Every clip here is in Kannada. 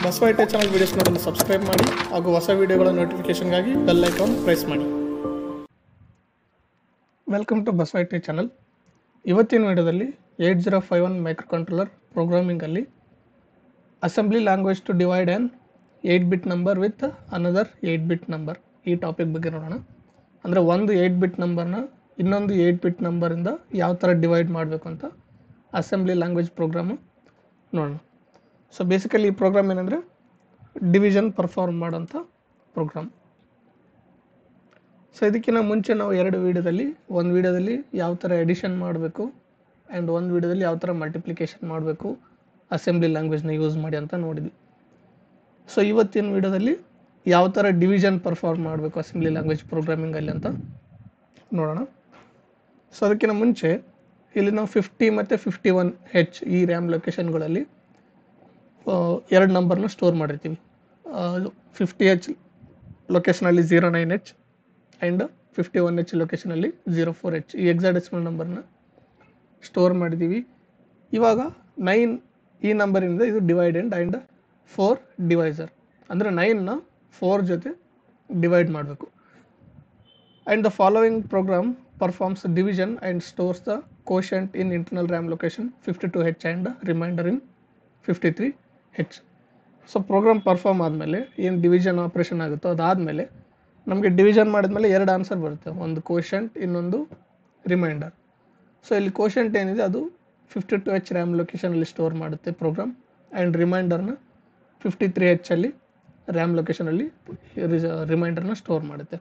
ಬಸವ ಐಟೆ ಚಾನಲ್ ವೀಡಿಯೋಸ್ ನೋಡಲು ಸಬ್ಸ್ಕ್ರೈಬ್ ಮಾಡಿ ಹಾಗೂ ಹೊಸ ವಿಡಿಯೋಗಳ ನೋಟಿಫಿಕೇಶನ್ಗಾಗಿ ಬೆಲ್ ಐಕಾನ್ ಪ್ರೆಸ್ ಮಾಡಿ ವೆಲ್ಕಮ್ ಟು ಬಸವ ಐಟೆ ಚಾನಲ್ ಇವತ್ತಿನ ವಿಡಿಯೋದಲ್ಲಿ eight zero five one micro controller ಪ್ರೋಗ್ರಾಮಿಂಗಲ್ಲಿ assembly language to divide an eight bit number with another eight bit number ಈ ಟಾಪಿಕ್ ಬಗ್ಗೆ ನೋಡೋಣ ಅಂದರೆ ಒಂದು ಏಯ್ಟ್ ಬಿಟ್ ನಂಬರ್ನ ಇನ್ನೊಂದು ಏಯ್ಟ್ ಬಿಟ್ ನಂಬರಿಂದ ಯಾವ ಥರ ಡಿವೈಡ್ ಮಾಡಬೇಕು ಅಂತ ಅಸೆಂಬ್ಲಿ ಲ್ಯಾಂಗ್ವೇಜ್ ಪ್ರೋಗ್ರಾಮು ನೋಡೋಣ ಸೊ ಬೇಸಿಕಲಿ ಈ ಪ್ರೋಗ್ರಾಮ್ ಏನಂದರೆ ಡಿವಿಷನ್ ಪರ್ಫಾರ್ಮ್ ಮಾಡೋಂಥ ಪ್ರೋಗ್ರಾಮ್ ಸೊ ಇದಕ್ಕಿಂತ ಮುಂಚೆ ನಾವು ಎರಡು ವೀಡಿಯೋದಲ್ಲಿ ಒಂದು ವೀಡಿಯೋದಲ್ಲಿ ಯಾವ ಥರ ಎಡಿಷನ್ ಮಾಡಬೇಕು ಆ್ಯಂಡ್ ಒಂದು ವೀಡಿಯೋದಲ್ಲಿ ಯಾವ ಥರ ಮಲ್ಟಿಪ್ಲಿಕೇಶನ್ ಮಾಡಬೇಕು ಅಸೆಂಬ್ಲಿ ಲ್ಯಾಂಗ್ವೇಜ್ನ ಯೂಸ್ ಮಾಡಿ ಅಂತ ನೋಡಿದ್ವಿ ಸೊ ಇವತ್ತಿನ ವೀಡಿಯೋದಲ್ಲಿ ಯಾವ ಥರ ಡಿವಿಷನ್ ಪರ್ಫಾರ್ಮ್ ಮಾಡಬೇಕು ಅಸೆಂಬ್ಲಿ ಲ್ಯಾಂಗ್ವೇಜ್ ಪ್ರೋಗ್ರಾಮಿಂಗಲ್ಲಿ ಅಂತ ನೋಡೋಣ ಸೊ ಅದಕ್ಕಿಂತ ಮುಂಚೆ ಇಲ್ಲಿ ನಾವು ಫಿಫ್ಟಿ ಮತ್ತು ಫಿಫ್ಟಿ ಒನ್ ಹೆಚ್ ಈ ರ್ಯಾಮ್ ಲೊಕೇಶನ್ಗಳಲ್ಲಿ ಎರಡು ನಂಬರ್ನ ಸ್ಟೋರ್ ಮಾಡಿರ್ತೀವಿ ಫಿಫ್ಟಿ ಎಚ್ ಲೊಕೇಶನಲ್ಲಿ zero nine H and fifty one H ಲೊಕೇಶನಲ್ಲಿ ಝೀರೋ ಫೋರ್ ಎಚ್ ಈ ಎಕ್ಸಾಡೆಸಿಮಲ್ ನಂಬರ್ನ ಸ್ಟೋರ್ ಮಾಡಿದ್ದೀವಿ ಇವಾಗ ನೈನ್ ಈ ನಂಬರಿಂದ ಇದು ಡಿವೈಡೆಂಡ್ ಆ್ಯಂಡ್ ಫೋರ್ ಡಿವೈಸರ್ ಅಂದರೆ ನೈನ್ನ ಫೋರ್ ಜೊತೆ ಡಿವೈಡ್ ಮಾಡಬೇಕು and the following program performs division and stores the quotient in internal RAM location fifty two H and remainder in fifty three H so program perform ಆದಮೇಲೆ ಏನು ಡಿವಿಷನ್ ಆಪ್ರೇಷನ್ ಆಗುತ್ತೋ ಅದಾದಮೇಲೆ ನಮಗೆ ಡಿವಿಷನ್ ಮಾಡಿದ್ಮೇಲೆ ಎರಡು ಆನ್ಸರ್ ಬರುತ್ತೆ ಒಂದು ಕೋಶಂಟ್ ಇನ್ನೊಂದು ರಿಮೈಂಡರ್ ಸೊ ಇಲ್ಲಿ ಕೋಶಂಟ್ ಏನಿದೆ ಅದು ಫಿಫ್ಟಿ ಟು ಎಚ್ ರ್ಯಾಮ್ ಲೊಕೇಶನಲ್ಲಿ ಸ್ಟೋರ್ ಮಾಡುತ್ತೆ ಪ್ರೋಗ್ರಾಮ್ ಆ್ಯಂಡ್ ರಿಮೈಂಡರ್ನ ಫಿಫ್ಟಿ ತ್ರೀ ಎಚ್ಚಲ್ಲಿ ರ್ಯಾಮ್ ಲೊಕೇಶನಲ್ಲಿ ರಿಮೈಂಡರ್ನ ಸ್ಟೋರ್ ಮಾಡುತ್ತೆ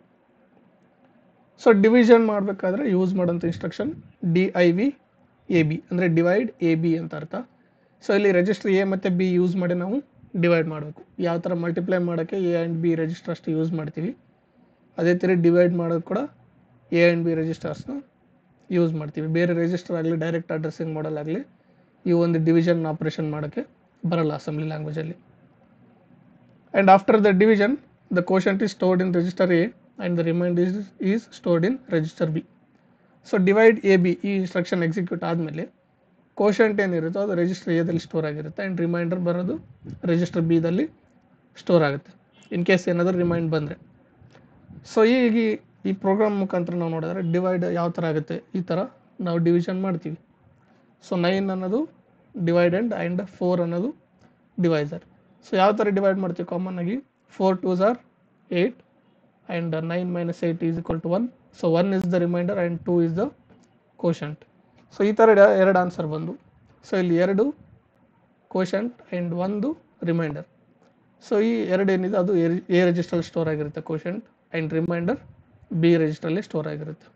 ಸೊ ಡಿವಿಷನ್ ಮಾಡಬೇಕಾದ್ರೆ ಯೂಸ್ ಮಾಡೋಂಥ instruction D I V A B ಅಂದರೆ ಡಿವೈಡ್ ಎ ಬಿ ಅಂತ ಅರ್ಥ ಸೊ ಇಲ್ಲಿ ರಿಜಿಸ್ಟರ್ ಎ ಮತ್ತು ಬಿ ಯೂಸ್ ಮಾಡಿ ನಾವು ಡಿವೈಡ್ ಮಾಡಬೇಕು ಯಾವ ಥರ ಮಲ್ಟಿಪ್ಲೈ ಮಾಡೋಕ್ಕೆ ಎ ಆ್ಯಂಡ್ ಬಿ ರಿಜಿಸ್ಟರ್ ಅಷ್ಟು ಯೂಸ್ ಮಾಡ್ತೀವಿ ಅದೇ ಥರ ಡಿವೈಡ್ ಮಾಡೋದು ಕೂಡ ಎ ಆ್ಯಂಡ್ ಬಿ ರಿಜಿಸ್ಟರ್ಸ್ನ ಯೂಸ್ ಮಾಡ್ತೀವಿ ಬೇರೆ ರಿಜಿಸ್ಟರ್ ಆಗಲಿ ಡೈರೆಕ್ಟ್ ಅಡ್ರೆಸ್ಸಿಂಗ್ ಮಾಡಲ್ ಆಗಲಿ ಈ ಒಂದು ಡಿವಿಷನ್ ಆಪ್ರೇಷನ್ ಮಾಡೋಕ್ಕೆ ಬರಲ್ಲ ಅಸೆಂಬ್ಲಿ ಲ್ಯಾಂಗ್ವೇಜಲ್ಲಿ and after the division the quotient is stored in register A and the remind is is stored in register B so divide A B ಈ ಇನ್ಸ್ಟ್ರಕ್ಷನ್ ಎಕ್ಸಿಕ್ಯೂಟ್ ಆದಮೇಲೆ ಕೋಶಂಟ್ ಏನಿರುತ್ತೋ ಅದು ರಿಜಿಸ್ಟರ್ ಎದಲ್ಲಿ ಸ್ಟೋರ್ ಆಗಿರುತ್ತೆ ಆ್ಯಂಡ್ ರಿಮೈಂಡರ್ ಬರೋದು ರಿಜಿಸ್ಟರ್ ಬಿದಲ್ಲಿ ಸ್ಟೋರ್ ಆಗುತ್ತೆ ಇನ್ ಕೇಸ್ ಏನಾದರೂ ರಿಮೈಂಡ್ ಬಂದರೆ ಸೊ ಈಗ ಈ- ಈ ಪ್ರೋಗ್ರಾಮ್ ಮುಖಾಂತರ ನಾವು ನೋಡಿದ್ರೆ ಡಿವೈಡ್ ಯಾವ ಥರ ಆಗುತ್ತೆ ಈ ಥರ ನಾವು ಡಿವಿಷನ್ ಮಾಡ್ತೀವಿ ಸೊ ನೈನ್ ಅನ್ನೋದು ಡಿವೈಡೆಂಡ್ ಆ್ಯಂಡ್ ಫೋರ್ ಅನ್ನೋದು ಡಿವೈಸರ್ ಸೊ ಯಾವ ಥರ ಡಿವೈಡ್ ಮಾಡ್ತೀವಿ ಕಾಮನ್ ಆಗಿ four twos are eight and nine minus eight is equal to one so one is the remainder and two is the quotient so ಈ ಥರ ಎರ- ಎರಡು ಆನ್ಸರ್ ಬಂದು ಸೊ ಇಲ್ಲಿ ಎರಡು ಕೋಶಂಟ್ ಆ್ಯಂಡ್ ಒಂದು ರಿಮೈಂಡರ್ ಸೊ ಈ ಎರಡು ಏನಿದೆ ಅದು ಎ ರಿಜಿಸ್ಟರ್ ಸ್ಟೋರ್ ಆಗಿರುತ್ತೆ ಕೋಶಂಟ್ ಆ್ಯಂಡ್ ರಿಮೈಂಡರ್ ಬಿ ರಿಜಿಸ್ಟ್ರಲ್ಲಿ ಸ್ಟೋರ್ ಆಗಿರುತ್ತೆ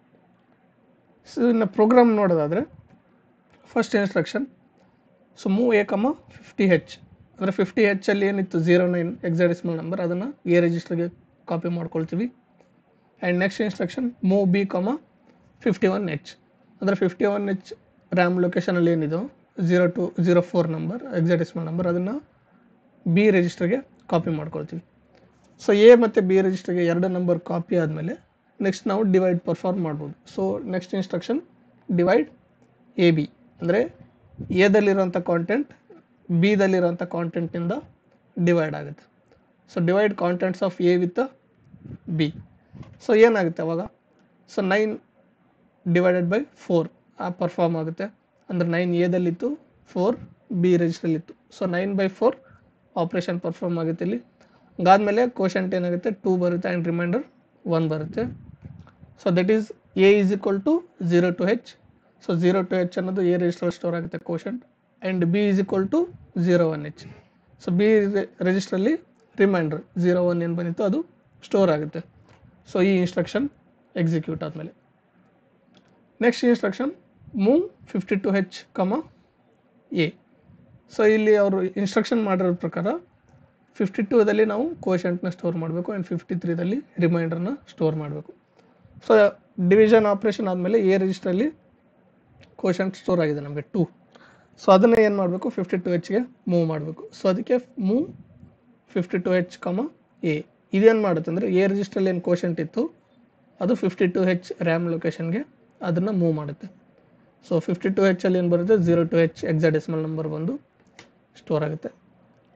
ಸೊ ಇನ್ನು ಪ್ರೋಗ್ರಾಮ್ ನೋಡೋದಾದರೆ first instruction so move A comma fifty H ಅಂದರೆ ಫಿಫ್ಟಿ ಹೆಚ್ಚಲ್ಲಿ ಏನಿತ್ತು ಝೀರೋ ನೈನ್ ಎಕ್ಸಾಡೆಸಿಮಲ್ ನಂಬರ್ ಅದನ್ನು ಎ ರಿಜಿಸ್ಟರ್ಗೆ ಕಾಪಿ ಮಾಡ್ಕೊಳ್ತೀವಿ and next instruction move B comma fifty one H ಅಂದರೆ ಫಿಫ್ಟಿ ಒನ್ ಎಚ್ ರ್ಯಾಮ್ ಲೊಕೇಶನಲ್ಲಿ ಏನಿದೋ zero two zero four number hexadecimal number ಅದನ್ನು ಬಿ ರಿಜಿಸ್ಟರ್ಗೆ ಕಾಪಿ ಮಾಡ್ಕೊಳ್ತೀವಿ ಸೊ ಎ ಮತ್ತು ಬಿ ರಿಜಿಸ್ಟರ್ಗೆ ಎರಡು ನಂಬರ್ ಕಾಪಿ ಆದಮೇಲೆ ನೆಕ್ಸ್ಟ್ ನಾವು ಡಿವೈಡ್ ಪರ್ಫಾರ್ಮ್ ಮಾಡ್ಬೋದು so next instruction divide A B ಅಂದರೆ ಎದಲ್ಲಿರೋಂಥ ಕಾಂಟೆಂಟ್ ಬಿದಲ್ಲಿರೋಂಥ ಕಾಂಟೆಂಟಿಂದ ಡಿವೈಡ್ ಆಗುತ್ತೆ so divide contents of A with B so ಏನಾಗುತ್ತೆ ಅವಾಗ so nine divided by four ಆ ಪರ್ಫಾರ್ಮ್ ಆಗುತ್ತೆ ಅಂದರೆ ನೈನ್ ಎದಲ್ಲಿತ್ತು ಫೋರ್ ಬಿ ರಿಜಿಸ್ಟ್ರಲ್ಲಿತ್ತು so nine by four operation perform ಆಗುತ್ತೆ ಇಲ್ಲಿ ಅದಾದಮೇಲೆ ಕೋಶಂಟ್ ಏನಾಗುತ್ತೆ ಟೂ ಬರುತ್ತೆ ಆ್ಯಂಡ್ ರಿಮೈಂಡರ್ ಒನ್ ಬರುತ್ತೆ so that is A is equal to zero two H so zero two H ಅನ್ನೋದು ಎ ರಿಜಿಸ್ಟರ್ ಸ್ಟೋರ್ ಆಗುತ್ತೆ quotient and B is equal to zero one H so B ರಿಜಿಸ್ಟ್ರಲ್ಲಿ ರಿಮೈಂಡರ್ ಝೀರೋ ಒನ್ ಏನು ಬಂದಿತ್ತು ಅದು ಸ್ಟೋರ್ ಆಗುತ್ತೆ ಸೊ ಈ ಇನ್ಸ್ಟ್ರಕ್ಷನ್ ಎಕ್ಸಿಕ್ಯೂಟ್ ಆದಮೇಲೆ next instruction move fifty two H comma A so ಇಲ್ಲಿ ಅವರು ಇನ್ಸ್ಟ್ರಕ್ಷನ್ ಮಾಡಿರೋ ಪ್ರಕಾರ ಫಿಫ್ಟಿ ಟೂದಲ್ಲಿ ನಾವು ಕೋಶಂಟ್ನ ಸ್ಟೋರ್ ಮಾಡಬೇಕು ಆ್ಯಂಡ್ ಫಿಫ್ಟಿ ತ್ರೀದಲ್ಲಿ ರಿಮೈಂಡರ್ನ ಸ್ಟೋರ್ ಮಾಡಬೇಕು ಸೊ ಡಿವಿಷನ್ ಆಪ್ರೇಷನ್ ಆದಮೇಲೆ ಎ ರಿಜಿಸ್ಟ್ರಲ್ಲಿ ಕೋಶಂಟ್ ಸ್ಟೋರ್ ಆಗಿದೆ ನಮಗೆ ಟೂ ಸೊ ಅದನ್ನು ಏನು ಮಾಡಬೇಕು ಫಿಫ್ಟಿ ಟು ಹೆಚ್ಗೆ ಮೂವ್ ಮಾಡಬೇಕು ಸೊ ಅದಕ್ಕೆ move fifty two H comma A ಇದೇನು ಮಾಡುತ್ತೆ ಅಂದರೆ ಎ ರಿಜಿಸ್ಟ್ರಲ್ಲಿ ಏನು ಕೋಶಂಟ್ ಇತ್ತು ಅದು ಫಿಫ್ಟಿ ಟು ಹೆಚ್ ರ್ಯಾಮ್ ಲೊಕೇಶನ್ಗೆ ಅದನ್ನು ಮೂವ್ ಮಾಡುತ್ತೆ ಸೊ ಫಿಫ್ಟಿ ಟು ಹೆಚ್ ಅಲ್ಲಿ ಏನು ಬರುತ್ತೆ zero two H hexadecimal number ಬಂದು ಸ್ಟೋರ್ ಆಗುತ್ತೆ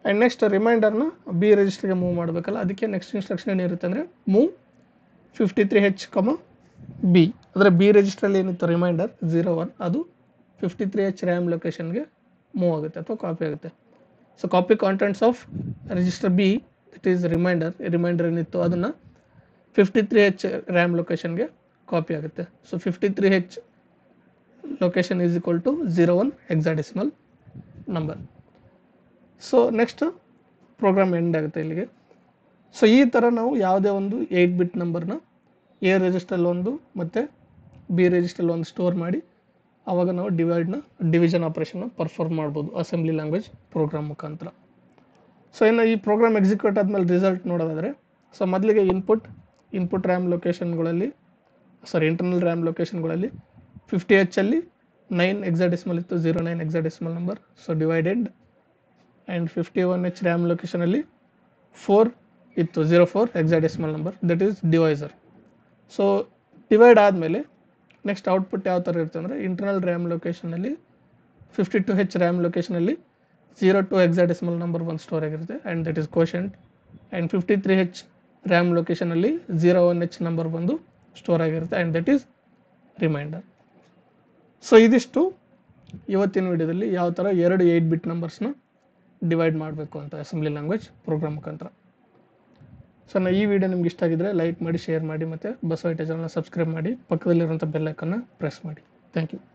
ಆ್ಯಂಡ್ ನೆಕ್ಸ್ಟ್ ರಿಮೈಂಡರ್ನ ಬಿ ರಿಜಿಸ್ಟರ್ಗೆ ಮೂವ್ ಮಾಡಬೇಕಲ್ಲ ಅದಕ್ಕೆ ನೆಕ್ಸ್ಟ್ ಇನ್ಸ್ಟ್ರಕ್ಷನ್ ಏನಿರುತ್ತೆ ಅಂದರೆ ಮೂವ್ ಫಿಫ್ಟಿ ತ್ರೀ ಹೆಚ್ ಕಮ ಬಿ ಅಂದರೆ ಬಿ ರಿಜಿಸ್ಟ್ರಲ್ಲಿ ಏನಿತ್ತು ರಿಮೈಂಡರ್ ಝೀರೋ ಒನ್ ಅದು ಫಿಫ್ಟಿ ತ್ರೀ ಎಚ್ ರ್ಯಾಮ್ ಲೊಕೇಶನ್ಗೆ ಮೂವ್ ಆಗುತ್ತೆ ಅಥವಾ ಕಾಪಿ ಆಗುತ್ತೆ so copy contents of register B it is remainder remainder ಏನಿತ್ತು ಅದನ್ನು ಫಿಫ್ಟಿ ತ್ರೀ ಹೆಚ್ ರ್ಯಾಮ್ ಲೊಕೇಶನ್ಗೆ ಕಾಪಿ ಆಗುತ್ತೆ so fifty three H location is equal to zero one hexadecimal number so next program end ಆಗುತ್ತೆ ಇಲ್ಲಿಗೆ ಸೊ ಈ ಥರ ನಾವು ಯಾವುದೇ ಒಂದು ಏಯ್ಟ್ ಬಿಟ್ ನಂಬರ್ನ ಎ ರಿಜಿಸ್ಟ್ರಲ್ಲಿ ಒಂದು ಮತ್ತು ಬಿ ರಿಜಿಸ್ಟ್ರಲ್ಲಿ ಒಂದು ಸ್ಟೋರ್ ಮಾಡಿ ಆವಾಗ ನಾವು ಡಿವೈಡ್ನ ಡಿವಿಷನ್ ಆಪ್ರೇಷನ್ನ ಪರ್ಫಾರ್ಮ್ ಮಾಡ್ಬೋದು ಅಸೆಂಬ್ಲಿ ಲ್ಯಾಂಗ್ವೇಜ್ ಪ್ರೋಗ್ರಾಮ್ ಮುಖಾಂತರ ಸೊ ಇನ್ನು ಈ ಪ್ರೋಗ್ರಾಮ್ ಎಕ್ಸಿಕ್ಯೂಟ್ ಆದಮೇಲೆ ರಿಸಲ್ಟ್ ನೋಡೋದಾದರೆ ಸೊ ಮೊದಲಿಗೆ ಇನ್ಪುಟ್ ಇನ್ಪುಟ್ ರ್ಯಾಮ್ ಲೊಕೇಶನ್ಗಳಲ್ಲಿ ಸಾರಿ ಇಂಟರ್ನಲ್ ರ್ಯಾಮ್ ಲೊಕೇಶನ್ಗಳಲ್ಲಿ ಫಿಫ್ಟಿ ಎಚ್ಚಲ್ಲಿ ನೈನ್ ಎಕ್ಸಾಡೆಸಿಮಲ್ ಇತ್ತು zero nine hexadecimal number so divided and fifty one H RAM ಲೊಕೇಶನಲ್ಲಿ ಫೋರ್ ಇತ್ತು zero four hexadecimal number that is divisor so divide ಆದಮೇಲೆ ನೆಕ್ಸ್ಟ್ ಔಟ್ಪುಟ್ ಯಾವ ಥರ ಇರುತ್ತೆ ಅಂದರೆ ಇಂಟರ್ನಲ್ ರ್ಯಾಮ್ ಲೊಕೇಶನಲ್ಲಿ ಫಿಫ್ಟಿ ಟು ಹೆಚ್ ರ್ಯಾಮ್ ಲೊಕೇಶನಲ್ಲಿ ಝೀರೋ ಟು ಎಕ್ಸಾಡೆಸಿಮಲ್ ನಂಬರ್ ಒಂದು ಸ್ಟೋರ್ ಆಗಿರುತ್ತೆ and that is quotient and fifty three H RAM ಲೊಕೇಶನಲ್ಲಿ ಝೀರೋ ಒನ್ ಎಚ್ ನಂಬರ್ ಬಂದು ಸ್ಟೋರ್ ಆಗಿರುತ್ತೆ and that is remainder so ಇದಿಷ್ಟು ಇವತ್ತಿನ ವಿಡಿಯೋದಲ್ಲಿ ಯಾವ ಥರ ಎರಡು ಏಯ್ಟ್ ಬಿಟ್ ನಂಬರ್ಸ್ನ ಡಿವೈಡ್ ಮಾಡಬೇಕು ಅಂತ ಅಸೆಂಬ್ಲಿ ಲ್ಯಾಂಗ್ವೇಜ್ ಪ್ರೋಗ್ರಾಮ್ ಮುಖಾಂತರ ಸೊ ನಾ ಈ ವಿಡಿಯೋ ನಿಮ್ಗೆ ಇಷ್ಟ ಆಗಿದ್ರೆ ಲೈಕ್ ಮಾಡಿ ಶೇರ್ ಮಾಡಿ ಮತ್ತು ಬಸವೈಟ ಚಾನಲ್ನ ಸಬ್ಸ್ಕ್ರೈಬ್ ಮಾಡಿ ಪಕ್ಕದಲ್ಲಿರುವಂಥ ಬೆಲ್ ಐಕನ್ನ ಪ್ರೆಸ್ ಮಾಡಿ ಥ್ಯಾಂಕ್ ಯು